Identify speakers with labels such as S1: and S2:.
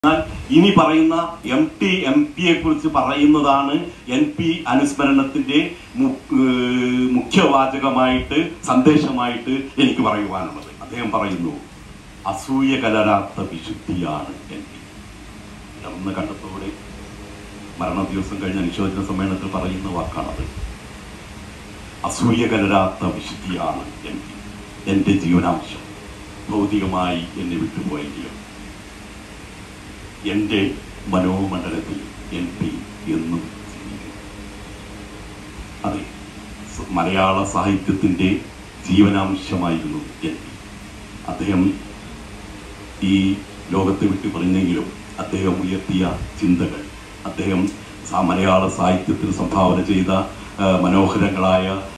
S1: എന്നാൽ ഇനി പറയുന്ന എം ടി എം പിയെ കുറിച്ച് പറയുന്നതാണ് എൻ പി അനുസ്മരണത്തിന്റെ മു- ഏഹ് മുഖ്യവാചകമായിട്ട് സന്ദേശമായിട്ട് എനിക്ക് പറയുവാനുള്ളത് അദ്ദേഹം പറയുന്നു അസൂയ കലരാത്ത വിശുദ്ധിയാണ് എൻ പി ഇടന്ന കണ്ടത്തോടെ മരണ ദിവസം കഴിഞ്ഞ അനുശോചന സമ്മേളനത്തിൽ പറയുന്ന വാക്കാണത് അസൂയ കലരാത്ത വിശുദ്ധിയാണ് എൻ പി എൻ്റെ ജീവനാംശം ഭൗതികമായി എന്നെ വിട്ടുപോയെങ്കിലും എൻ്റെ മനോമണ്ഡലത്തിൽ എൻ പി എന്നും ജീവിക്കും അതെ സ- മലയാള സാഹിത്യത്തിൻ്റെ ജീവനാംശമായിരുന്നു എൻ പി അദ്ദേഹം ഈ ലോകത്തെ വിട്ട് പറഞ്ഞെങ്കിലും അദ്ദേഹം ഉയർത്തിയ ചിന്തകൾ അദ്ദേഹം സ- മലയാള സാഹിത്യത്തിന് സംഭാവന ചെയ്ത ആ, മനോഹരങ്ങളായ